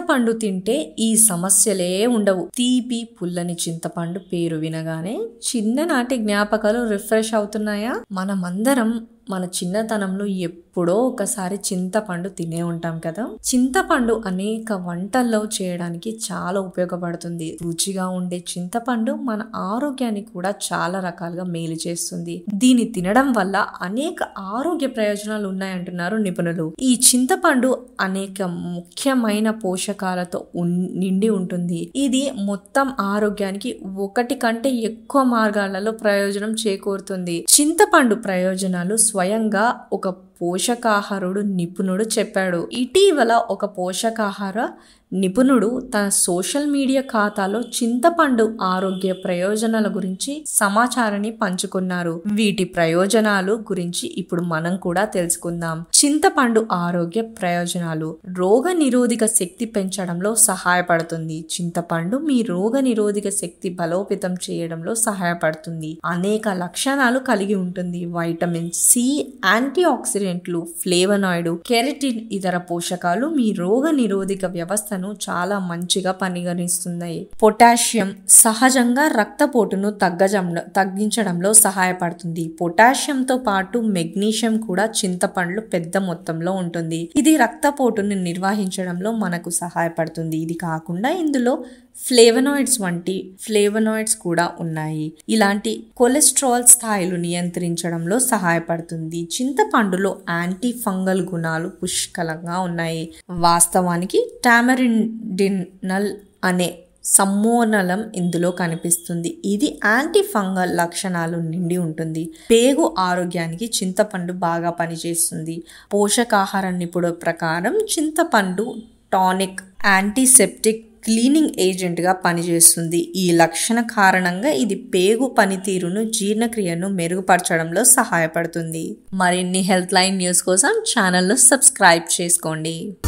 చింతపండు తింటే ఈ సమస్యలే ఉండవు తీపి పుల్లని చింతపండు పేరు వినగానే చిన్ననాటి జ్ఞాపకాలు రిఫ్రెష్ అవుతున్నాయా మనమందరం మన చిన్నతనంలో ఎప్పుడో ఒకసారి చింతపండు తినే ఉంటాం కదా చింతపండు అనేక వంటల్లో చేయడానికి చాలా ఉపయోగపడుతుంది రుచిగా ఉండే చింతపండు మన ఆరోగ్యాన్ని కూడా చాలా రకాలుగా మేలు చేస్తుంది దీన్ని తినడం వల్ల అనేక ఆరోగ్య ప్రయోజనాలు ఉన్నాయంటున్నారు నిపుణులు ఈ చింతపండు అనేక ముఖ్యమైన పోషకాలతో ఉన్- నిండి ఉంటుంది ఇది మొత్తం ఆరోగ్యానికి ఒకటి కంటే ఎక్కువ మార్గాలలో ప్రయోజనం చేకూరుతుంది చింతపండు ప్రయోజనాలు స్వయంగా ఒక పోషకాహారుడు నిపుణుడు చెప్పాడు ఇటీవల ఒక పోషకాహార నిపుణుడు తన సోషల్ మీడియా ఖాతాలో చింతపండు ఆరోగ్య ప్రయోజనాల గురించి సమాచారాన్ని పంచుకున్నారు వీటి ప్రయోజనాలు గురించి ఇప్పుడు మనం కూడా తెలుసుకుందాం చింతపండు ఆరోగ్య ప్రయోజనాలు రోగ నిరోధక శక్తి పెంచడంలో సహాయపడుతుంది చింతపండు మీ రోగ నిరోధక శక్తి బలోపేతం చేయడంలో సహాయపడుతుంది అనేక లక్షణాలు కలిగి ఉంటుంది వైటమిన్ సి యాంటీ ఆక్సిడెంట్లు ఫ్లేవనాయిడ్ కెరటిన్ ఇతర పోషకాలు మీ రోగ నిరోధక వ్యవస్థను చాలా మంచిగా పనిగణిస్తున్నాయి పొటాషియం సహజంగా రక్తపోటును తగ్గజం తగ్గించడంలో సహాయపడుతుంది పొటాషియంతో పాటు మెగ్నీషియం కూడా చింతపండ్లు పెద్ద మొత్తంలో ఉంటుంది ఇది రక్తపోటును నిర్వహించడంలో మనకు సహాయపడుతుంది ఇది కాకుండా ఇందులో ఫ్లేవనాయిడ్స్ వంటి ఫ్లేవనాయిడ్స్ కూడా ఉన్నాయి ఇలాంటి కొలెస్ట్రాల్ స్థాయిలు నియంత్రించడంలో సహాయపడుతుంది చింతపండులో యాంటీ ఫంగల్ గుణాలు పుష్కలంగా ఉన్నాయి వాస్తవానికి టామరిండినల్ అనే సమ్మోనలం ఇందులో కనిపిస్తుంది ఇది యాంటీ ఫంగల్ లక్షణాలు నిండి ఉంటుంది పేగు ఆరోగ్యానికి చింతపండు బాగా పనిచేస్తుంది పోషకాహార నిపుణుల ప్రకారం చింతపండు టానిక్ యాంటీసెప్టిక్ క్లీనింగ్ ఏజెంట్గా పనిచేస్తుంది ఈ లక్షణ కారణంగా ఇది పేగు పనితీరును జీర్ణక్రియను మెరుగుపరచడంలో సహాయపడుతుంది మరిన్ని హెల్త్ లైన్ న్యూస్ కోసం ఛానల్ను సబ్స్క్రైబ్ చేసుకోండి